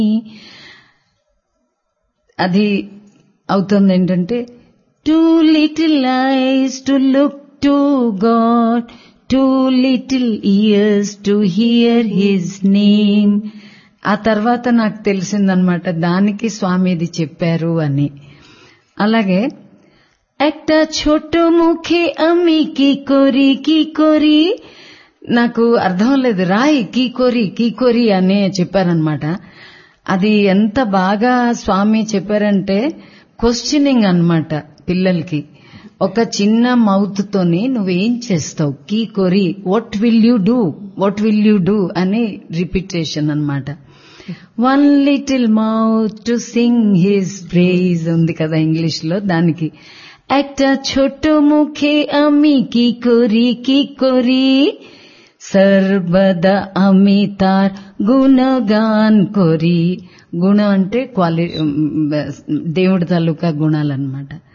అది అవుతుంది ఏంటంటే two little eyes to look to god two little ears to hear his name ఆ తర్వాత నాకు తెలిసిందనమాట దానికి స్వామి ఇది చెప్పారు అని అలాగే একটা ছোট মুখে আমি কি করি কি করি నాకు అర్థం లేదు రాయి కీ కొరి కీ కొరి అని చెప్పారనమాట అది ఎంత బాగా స్వామి చెప్పారంటే క్వశ్చనింగ్ అన్నమాట పిల్లలకి ఒక చిన్న మౌత్ తోని నువ్వేం చేస్తావు కీ కొరి what will you do what will you do అని రిపీటేషన్ అన్నమాట one little mouth to sing his praise ఉంది కదా ఇంగ్లీష్ లో దానికి একটা ছোট মুখে আমি কি করি কি করি సర్వదా আমি তার గుణగాన్ కొరి గుణం అంటే క్వాలి దేవుడి తాలూకా గుణాలన్నమాట